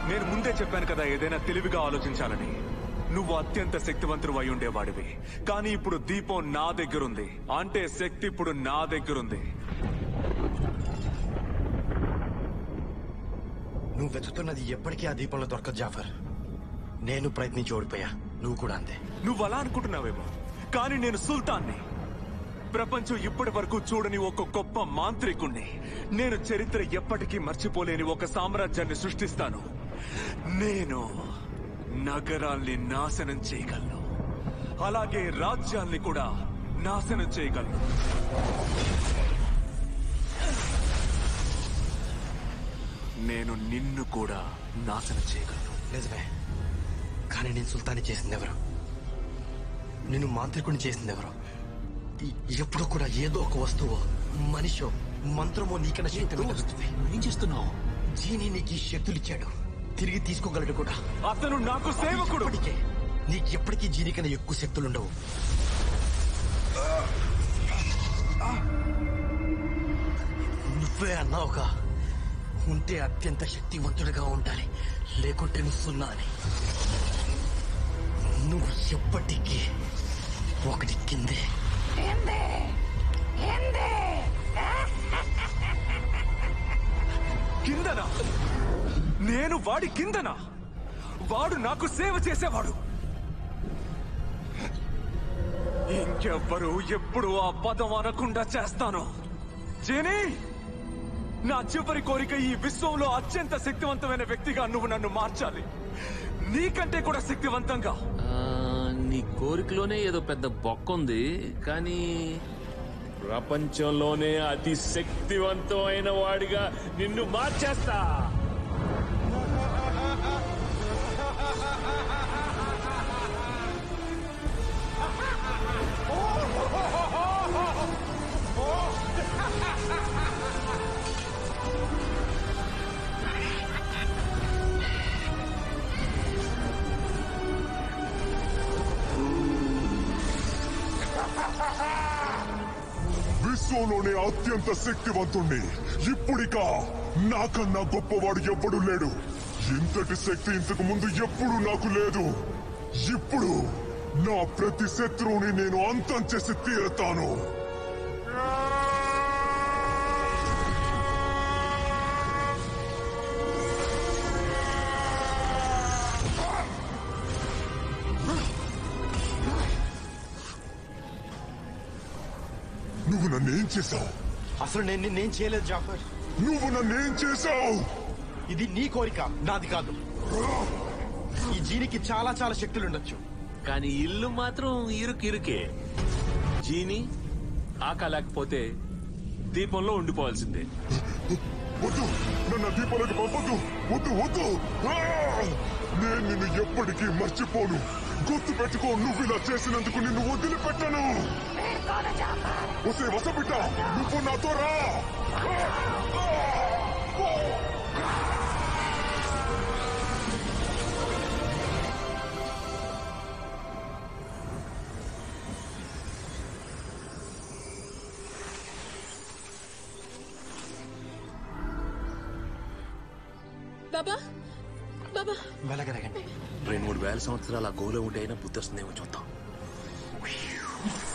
నేను ముందే చెప్పాను కదా ఏదైనా తెలివిగా ఆలోచించాలని నువ్వు అత్యంత శక్తివంతుడు అయి ఉండేవాడివి కానీ ఇప్పుడు దీపం నా దగ్గరుంది అంటే శక్తి ఇప్పుడు నా దగ్గరుంది నువ్వు వెతుకుతున్నది ఎప్పటికీ ఆ దీపంలో దొరకదు జాఫర్ నేను ప్రయత్నించి ఓడిపోయా నువ్వు కూడా అంతే నువ్వు అలా అనుకుంటున్నావేమో కానీ నేను సుల్తాన్ని ప్రపంచం ఇప్పటి వరకు చూడని ఒక గొప్ప మాంత్రికుణ్ణి నేను చరిత్ర ఎప్పటికీ మర్చిపోలేని ఒక సామ్రాజ్యాన్ని సృష్టిస్తాను నేను నగరాల్ని నాశనం చేయగలను అలాగే రాజ్యాల్ని కూడా నాశనం చేయగలను నేను నిన్ను కూడా నాశనం చేయగలను నిజమే కానీ నేను సుల్తాన్ని చేసింది ఎవరు నిన్ను మాంత్రికుని చేసింది ఎవరు ఈ- ఎప్పుడు కూడా ఏదో ఒక వస్తువు మనిషో మంత్రమో నీకన్నా శక్తి వెలుగుతుంది ఏం చేస్తున్నావు జీని నీకు ఈ శక్తులు ఇచ్చాడు తిరిగి తీసుకోగలడు కూడా అతను నాకు సేవకుడు ఇప్పటికే నీకు ఎప్పటికీ జీని కన్నా ఎక్కువ శక్తులు ఉండవు నువ్వే అన్నావుగా ఉంటే అత్యంత శక్తివంతుడిగా ఉండాలి లేకుంటే నువ్వు సున్నా అని నువ్వు ఎప్పటికీ ఒకటి కిందే కిందనా నేను వాడి కిందనా వాడు నాకు సేవ చేసేవాడు ఇంకెవ్వరు ఎప్పుడు ఆ పదం అనకుండా చేస్తాను జేనీ నా చివరి కోరిక ఈ విశ్వంలో అత్యంత శక్తివంతమైన వ్యక్తిగా నువ్వు నన్ను మార్చాలి నీకంటే కూడా శక్తివంతంగా ఆ, నీ కోరికలోనే ఏదో పెద్ద బొక్క ఉంది కానీ ప్రపంచంలోనే అతి శక్తివంతమైన వాడిగా నిన్ను మార్చేస్తా విశ్వంలోనే అత్యంత శక్తివంతుణ్ణి ఇప్పుడిక నాకన్నా గొప్పవాడు ఎప్పుడు లేడు ఇంతటి శక్తి ఇంతకు ముందు ఎప్పుడు నాకు లేదు ఇప్పుడు నా ప్రతి శత్రువుని నేను అంతం చేసి తీరుతాను నువ్వు నన్నేం చేశావు అసలు నేను నిన్నేం చేయలేదు జాఫర్ నువ్వు నన్నేం చేశావు ఇది నీ కోరిక నాది కాదు ఈ జీనికి చాలా చాలా శక్తులు ఉండొచ్చు కానీ ఇల్లు మాత్రం ఇరుకు ఇరుకే జీని ఆక లేకపోతే దీపంలో ఉండిపోవాల్సిందే వద్దు నన్ను దీపాలకు పంపద్దు వద్దు వద్దు ఆ! నేను నిన్ను ఎప్పటికీ మర్చిపోను గుర్తు పెట్టుకో నువ్వు ఇలా చేసినందుకు నిన్ను వదిలిపెట్టను వసే వసబిట్ట నువ్వు నాతో రా బాబా బాబా వెలగరగండి రెండు మూడు వేల సంవత్సరాల గోలో ఉంటే అయినా బుద్ధి వస్తుందేమో చూద్దాం